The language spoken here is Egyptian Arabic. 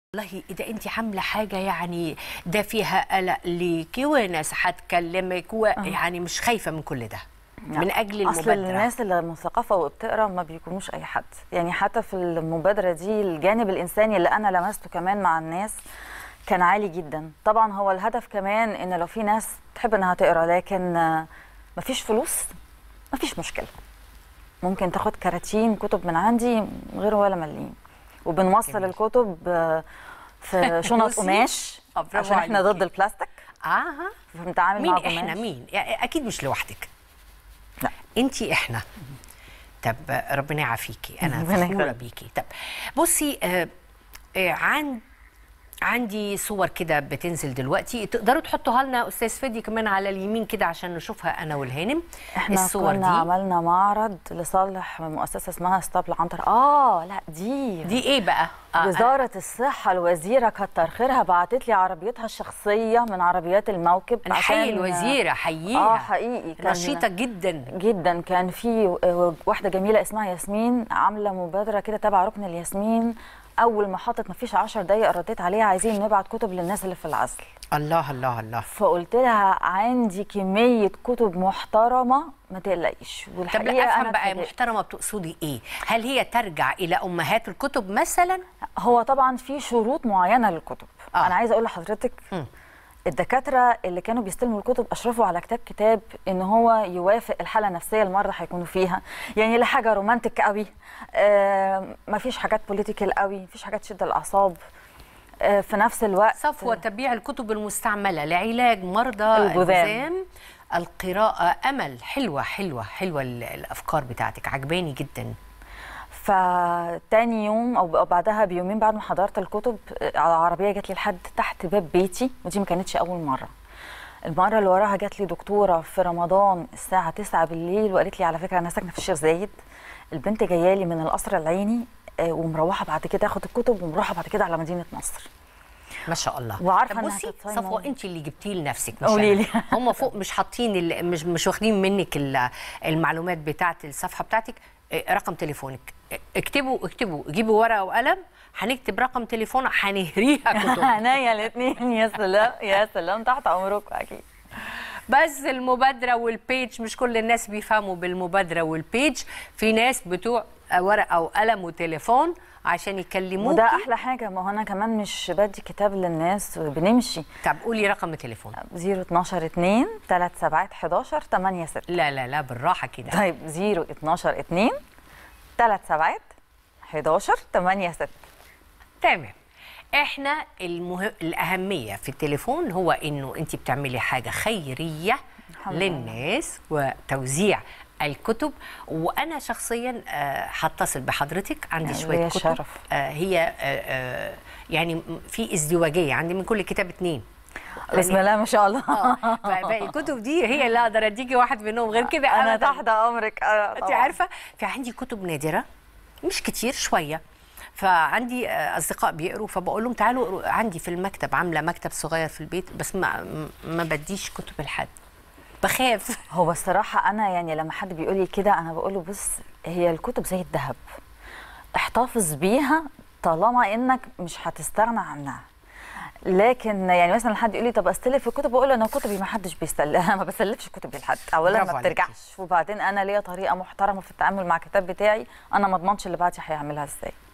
والله اذا انت عامله حاجه يعني ده فيها قلق ليكي وناس هتكلمك ويعني مش خايفه من كل ده من اجل اصل المبادره الناس اللي مثقفه وبتقرا ما بيكونوش اي حد يعني حتى في المبادره دي الجانب الانساني اللي انا لمسته كمان مع الناس كان عالي جدا طبعا هو الهدف كمان ان لو في ناس تحب انها تقرا لكن آه، مفيش فلوس مفيش مشكله ممكن تاخد كراتين كتب من عندي غير ولا مليم وبنوصل جميل. الكتب آه، في شنط بصي، قماش آه، برافو عشان احنا عليكي. ضد البلاستيك اه فبنتعامل مين مع احنا قماش. مين يعني اكيد مش لوحدك لا. انت احنا طب ربنا يعافيكي انا ربنا فخوره يخليك. بيكي طب بصي آه آه عن عندي صور كده بتنزل دلوقتي تقدروا تحطوها لنا استاذ فادي كمان على اليمين كده عشان نشوفها انا والهانم احنا الصور كنا دي عملنا معرض لصالح مؤسسه اسمها ستابل عنتر اه لا دي دي ايه بقى آه، وزاره الصحه الوزيره كتر خيرها بعتت لي عربيتها الشخصيه من عربيات الموكب انا حي الوزيره حييها اه حقيقي كان- نشيطه جدا جدا كان في آه، واحده جميله اسمها ياسمين عامله مبادره كده تبع ركن الياسمين اول ما حطت مفيش 10 دقايق رديت عليها عايزين نبعت كتب للناس اللي في العزل الله الله الله فقلت لها عندي كميه كتب محترمه ما تقلقيش طب والحقيقه لا افهم انا بقى اتفاجئت. محترمه بتقصدي ايه هل هي ترجع الى امهات الكتب مثلا هو طبعا في شروط معينه للكتب آه. آه. انا عايزه اقول لحضرتك مم. الدكاتره اللي كانوا بيستلموا الكتب اشرفوا على كتاب كتاب ان هو يوافق الحاله النفسيه المرضى هيكونوا فيها يعني لا حاجه رومانتك قوي آه ما فيش حاجات بوليتيكال قوي مفيش حاجات تشد الاعصاب آه في نفس الوقت صفوة تبيع الكتب المستعملة لعلاج مرضى الجذام. الجذام القراءة أمل حلوة حلوة حلوة ال- الأفكار بتاعتك عجباني جدا فتاني يوم او أو بعدها بيومين بعد ما حضرت الكتب آه، العربيه جات لي لحد تحت باب بيتي ودي ما كانتش اول مره المره اللي وراها جات لي دكتوره في رمضان الساعه 9 بالليل وقالت لي على فكره انا ساكنه في الشيخ زايد البنت جايه لي من القصر العيني آه، ومروحه بعد كده اخد الكتب ومروحه بعد كده على مدينه نصر ما شاء الله وعارفة طب إنها بصي كانت صايمة صفوة و- انت اللي جبتيه لنفسك مش قولي أنا. لي. هم فوق مش حاطين ال- مش مش واخدين منك ال- المعلومات بتاعه الصفحه بتاعتك إيه، رقم تليفونك إيه، اكتبوا اكتبوا جيبوا ورقه وقلم هنكتب رقم تليفون هنهريها كتب عينيا الاثنين يا سلام يا سلام تحت امركم اكيد بس المبادرة والبيج مش كل الناس بيفهموا بالمبادرة والبيج في ناس بتوع ورقة وقلم وتليفون عشان يكلموك وده احلى حاجه ما هو انا كمان مش بدي كتاب للناس بنمشي طب قولي رقم التليفون 012 2 3 7 11 8 6 لا لا لا بالراحة كده طيب 0 12 2 3 7 11 8 6 تمام احنا المه... الأهمية في التليفون هو انه انت بتعملي حاجة خيرية الحمد لله. للناس وتوزيع الكتب وانا شخصيا آه، هتصل بحضرتك عندي يعني شويه ليا كتب شرف. آه، هي آه، آه، يعني م- في ازدواجيه عندي من كل كتاب اتنين بسم الله ما شاء الله اه فباقي الكتب دي هي اللي اقدر اديكي واحد منهم غير كده انا أبداً. تحت امرك آه، انت طبعاً. عارفه في عندي كتب نادره مش كتير شويه فعندي آه، اصدقاء بيقروا فبقول لهم تعالوا اقروا عندي في المكتب عامله مكتب صغير في البيت بس ما ما بديش كتب لحد بخاف هو الصراحه انا يعني لما حد بيقول لي كده انا بقول له بص هي الكتب زي الذهب احتفظ بيها طالما انك مش هتستغنى عنها لكن يعني مثلا حد يقول لي طب استلف الكتب بقول له انا كتبي ما حدش بيستلفها ما بسلفش كتبي لحد اولا برافو ما عليكي. بترجعش وبعدين انا ليا طريقه محترمه في التعامل مع الكتاب بتاعي انا ما اضمنش اللي بعدي هيعملها ازاي